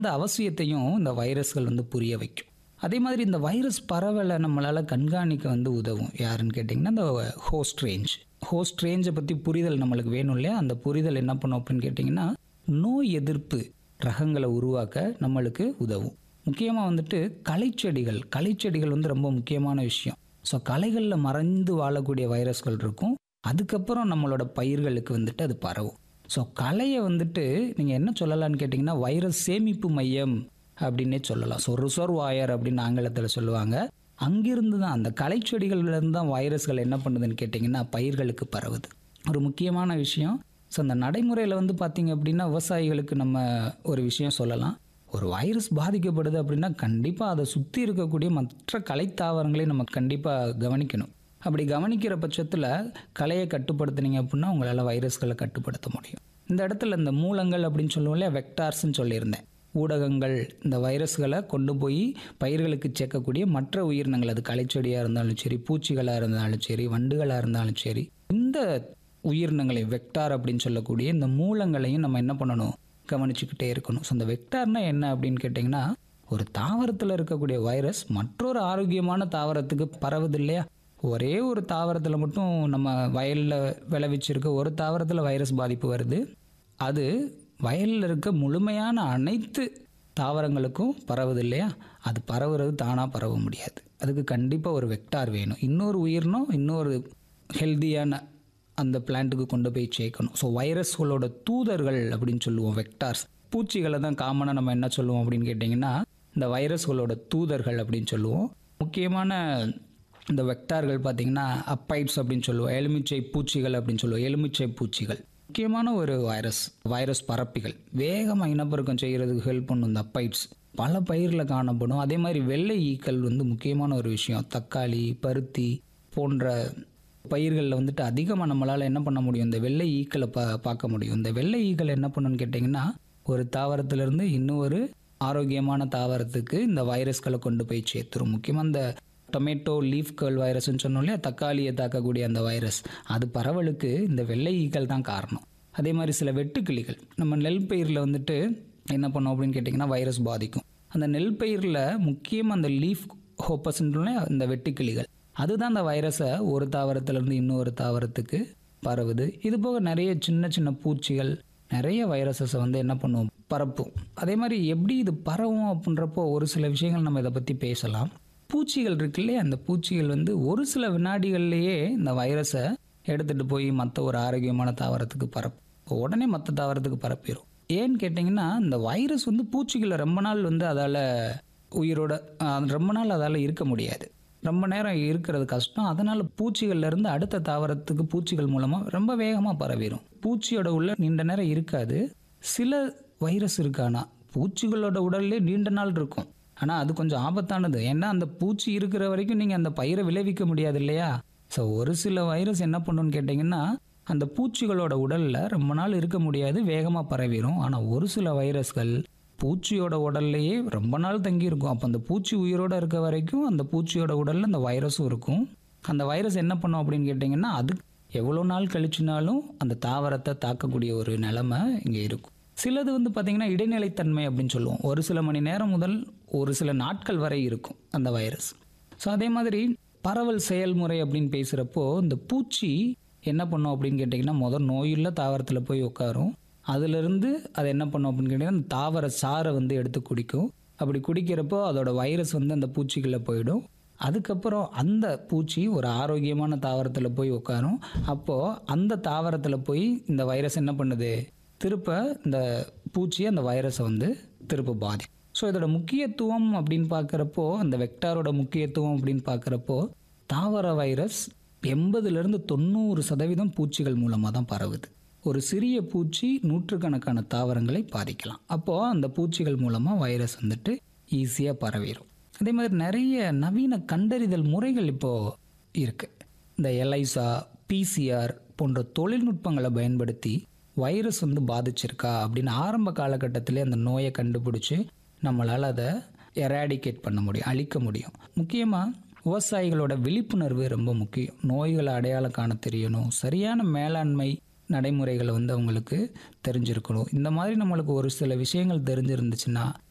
இந்த அவசியத்தையும் இந்த வைரஸ்கள் வந்து புரிய வைக்கும் அதே மாதிரி இந்த வைரஸ் பரவலை நம்மளால் கண்காணிக்க வந்து உதவும் யாருன்னு கேட்டிங்கன்னா இந்த ஹோஸ்ட் ரேஞ்ச் ஹோஸ்ட் ரேஞ்சை பற்றி புரிதல் நம்மளுக்கு வேணும் இல்லையா அந்த புரிதல் என்ன பண்ணும் அப்படின்னு கேட்டிங்கன்னா நோய் எதிர்ப்பு ரகங்களை உருவாக்க நம்மளுக்கு உதவும் முக்கியமாக வந்துட்டு களைச்செடிகள் களைச்செடிகள் வந்து ரொம்ப முக்கியமான விஷயம் ஸோ களைகளில் மறைந்து வாழக்கூடிய வைரஸ்கள் இருக்கும் அதுக்கப்புறம் நம்மளோட பயிர்களுக்கு வந்துட்டு அது பரவும் ஸோ களையை வந்துட்டு நீங்கள் என்ன சொல்லலாம்னு கேட்டிங்கன்னா வைரஸ் சேமிப்பு மையம் அப்படின்னே சொல்லலாம் ஸோ ரிசர்வ் வாயர் அப்படின்னு ஆங்கிலத்தில் சொல்லுவாங்க அங்கிருந்து தான் அந்த களைச்செடிகள்லேருந்து தான் வைரஸ்கள் என்ன பண்ணுதுன்னு கேட்டிங்கன்னா பயிர்களுக்கு பரவுது ஒரு முக்கியமான விஷயம் ஸோ அந்த நடைமுறையில் வந்து பார்த்தீங்க அப்படின்னா விவசாயிகளுக்கு நம்ம ஒரு விஷயம் சொல்லலாம் ஒரு வைரஸ் பாதிக்கப்படுது அப்படின்னா கண்டிப்பாக அதை சுற்றி இருக்கக்கூடிய மற்ற கலைத்தாவரங்களை நம்ம கண்டிப்பாக கவனிக்கணும் அப்படி கவனிக்கிற பட்சத்தில் கலையை கட்டுப்படுத்துனீங்க அப்படின்னா உங்களால் வைரஸ்களை கட்டுப்படுத்த முடியும் இந்த இடத்துல இந்த மூலங்கள் அப்படின்னு சொல்லுவோம் இல்லையா வெக்டார்ஸ்ன்னு சொல்லியிருந்தேன் ஊடகங்கள் இந்த வைரஸ்களை கொண்டு போய் பயிர்களுக்கு சேர்க்கக்கூடிய மற்ற உயிரினங்கள் அது களைச்செடியாக இருந்தாலும் சரி பூச்சிகளாக இருந்தாலும் சரி வண்டுகளாக இருந்தாலும் சரி இந்த உயிரினங்களை வெக்டார் அப்படின்னு சொல்லக்கூடிய இந்த மூலங்களையும் நம்ம என்ன பண்ணணும் கவனிச்சுக்கிட்டே இருக்கணும் ஸோ இந்த வெக்டார்னா என்ன அப்படின்னு கேட்டிங்கன்னா ஒரு தாவரத்தில் இருக்கக்கூடிய வைரஸ் மற்றொரு ஆரோக்கியமான தாவரத்துக்கு பரவுது இல்லையா ஒரே ஒரு தாவரத்தில் மட்டும் நம்ம வயலில் விளைவிச்சிருக்க ஒரு தாவரத்தில் வைரஸ் பாதிப்பு வருது அது வயலில் இருக்க முழுமையான அனைத்து தாவரங்களுக்கும் பரவுது இல்லையா அது பரவுறது தானாக பரவ முடியாது அதுக்கு கண்டிப்பாக ஒரு வெக்டார் வேணும் இன்னொரு உயிரினம் இன்னொரு ஹெல்தியான அந்த பிளான்ட்டுக்கு கொண்டு போய் சேர்க்கணும் ஸோ வைரஸ்களோட தூதர்கள் அப்படின்னு சொல்லுவோம் வெக்டார்ஸ் பூச்சிகளை தான் காமனாக நம்ம என்ன சொல்லுவோம் அப்படின்னு கேட்டிங்கன்னா இந்த வைரஸ்களோட தூதர்கள் அப்படின்னு சொல்லுவோம் முக்கியமான இந்த வெக்டார்கள் பார்த்தீங்கன்னா அப்பைட்ஸ் அப்படின்னு சொல்லுவோம் எலுமிச்சை பூச்சிகள் அப்படின்னு சொல்லுவோம் எலுமிச்சை பூச்சிகள் முக்கியமான ஒரு வைரஸ் வைரஸ் பரப்பிகள் வேகமாக இனப்பெருக்கம் செய்கிறதுக்கு ஹெல்ப் பண்ணும் இந்த அப்பைட்ஸ் பல பயிரில் காணப்படும் அதே மாதிரி வெள்ளை ஈக்கள் வந்து முக்கியமான ஒரு விஷயம் தக்காளி பருத்தி போன்ற பயிர்களில் வந்துட்டு அதிகமாக நம்மளால் என்ன பண்ண முடியும் இந்த வெள்ளை ஈக்களை பா பார்க்க முடியும் இந்த வெள்ளை ஈக்கள் என்ன பண்ணுன்னு கேட்டிங்கன்னா ஒரு தாவரத்திலிருந்து இன்னொரு ஆரோக்கியமான தாவரத்துக்கு இந்த வைரஸ்களை கொண்டு போய் சேர்த்துரும் முக்கியமாக இந்த டொமேட்டோ லீஃப் கேர்ள் வைரஸ்ன்னு சொன்னோம் இல்லையா தக்காளியை தாக்கக்கூடிய அந்த வைரஸ் அது பரவலுக்கு இந்த வெள்ளை ஈக்கள் தான் காரணம் அதே மாதிரி சில வெட்டுக்கிளிகள் நம்ம நெல் பயிரில் வந்துட்டு என்ன பண்ணோம் அப்படின்னு கேட்டிங்கன்னா வைரஸ் பாதிக்கும் அந்த நெல் பயிரில் முக்கியமாக அந்த லீஃப் ஹோப்பஸ்ன்றோம் இந்த வெட்டுக்கிளிகள் அதுதான் அந்த வைரஸை ஒரு தாவரத்திலிருந்து இன்னொரு தாவரத்துக்கு பரவுது இது போக நிறைய சின்ன சின்ன பூச்சிகள் நிறைய வைரஸஸை வந்து என்ன பண்ணுவோம் பரப்பும் அதே மாதிரி எப்படி இது பரவும் அப்படின்றப்போ ஒரு சில விஷயங்கள் நம்ம இதை பற்றி பேசலாம் பூச்சிகள் இருக்கு இல்லையா அந்த பூச்சிகள் வந்து ஒரு சில வினாடிகள்லேயே இந்த வைரஸை எடுத்துகிட்டு போய் மற்ற ஒரு ஆரோக்கியமான தாவரத்துக்கு பரப்பும் உடனே மற்ற தாவரத்துக்கு பரப்பிடும் ஏன்னு கேட்டிங்கன்னா இந்த வைரஸ் வந்து பூச்சிகளை ரொம்ப நாள் வந்து அதால் உயிரோட அஹ், ரொம்ப நாள் அதால் இருக்க முடியாது ரொம்ப நேரம் இருக்கிறது கஷ்டம் அதனால் பூச்சிகள்லேருந்து அடுத்த தாவரத்துக்கு பூச்சிகள் மூலமாக ரொம்ப வேகமாக பரவிடும் பூச்சியோட உள்ள நீண்ட நேரம் இருக்காது சில வைரஸ் இருக்கானா பூச்சிகளோட உடல்லே நீண்ட நாள் இருக்கும் ஆனால் அது கொஞ்சம் ஆபத்தானது ஏன்னா அந்த பூச்சி இருக்கிற வரைக்கும் நீங்கள் அந்த பயிரை விளைவிக்க முடியாது இல்லையா ஸோ ஒரு சில வைரஸ் என்ன பண்ணுன்னு கேட்டிங்கன்னா அந்த பூச்சிகளோட உடலில் ரொம்ப நாள் இருக்க முடியாது வேகமாக பரவிடும் ஆனால் ஒரு சில வைரஸ்கள் பூச்சியோட உடல்லையே ரொம்ப நாள் தங்கி இருக்கும் அப்போ அந்த பூச்சி உயிரோட இருக்க வரைக்கும் அந்த பூச்சியோட உடலில் அந்த வைரஸும் இருக்கும் அந்த வைரஸ் என்ன பண்ணும் அப்படின்னு கேட்டிங்கன்னா அது எவ்வளோ நாள் கழிச்சுனாலும் அந்த தாவரத்தை தாக்கக்கூடிய ஒரு நிலைமை இங்கே இருக்கும் சிலது வந்து பார்த்திங்கன்னா இடைநிலைத்தன்மை அப்படின்னு சொல்லுவோம் ஒரு சில மணி நேரம் முதல் ஒரு சில நாட்கள் வரை இருக்கும் அந்த வைரஸ் ஸோ அதே மாதிரி பரவல் செயல்முறை அப்படின்னு பேசுகிறப்போ இந்த பூச்சி என்ன பண்ணும் அப்படின்னு கேட்டிங்கன்னா முதல் நோயுள்ள தாவரத்தில் போய் உட்காரும் அதிலிருந்து அது என்ன பண்ணும் அப்படின்னு கேட்டிங்கன்னா அந்த தாவர சாறை வந்து எடுத்து குடிக்கும் அப்படி குடிக்கிறப்போ அதோட வைரஸ் வந்து அந்த பூச்சிக்குள்ளே போயிடும் அதுக்கப்புறம் அந்த பூச்சி ஒரு ஆரோக்கியமான தாவரத்தில் போய் உட்காரும் அப்போது அந்த தாவரத்தில் போய் இந்த வைரஸ் என்ன பண்ணுது திருப்ப இந்த பூச்சி அந்த வைரஸை வந்து திருப்ப பாதி ஸோ இதோட முக்கியத்துவம் அப்படின்னு பார்க்குறப்போ அந்த வெக்டாரோட முக்கியத்துவம் அப்படின்னு பார்க்குறப்போ தாவர வைரஸ் எண்பதுலேருந்து தொண்ணூறு சதவீதம் பூச்சிகள் மூலமாக தான் பரவுது ஒரு சிறிய பூச்சி நூற்றுக்கணக்கான தாவரங்களை பாதிக்கலாம் அப்போது அந்த பூச்சிகள் மூலமாக வைரஸ் வந்துட்டு ஈஸியாக பரவிடும் அதே மாதிரி நிறைய நவீன கண்டறிதல் முறைகள் இப்போது இருக்குது இந்த எலைசா பிசிஆர் போன்ற தொழில்நுட்பங்களை பயன்படுத்தி வைரஸ் வந்து பாதிச்சிருக்கா அப்படின்னு ஆரம்ப காலகட்டத்திலே அந்த நோயை கண்டுபிடிச்சி நம்மளால் அதை எராடிகேட் பண்ண முடியும் அழிக்க முடியும் முக்கியமாக விவசாயிகளோட விழிப்புணர்வு ரொம்ப முக்கியம் நோய்களை அடையாளம் காண தெரியணும் சரியான மேலாண்மை நடைமுறைகளை வந்து அவங்களுக்கு தெரிஞ்சிருக்கணும் இந்த மாதிரி நம்மளுக்கு ஒரு சில விஷயங்கள் தெரிஞ்சிருந்துச்சுன்னா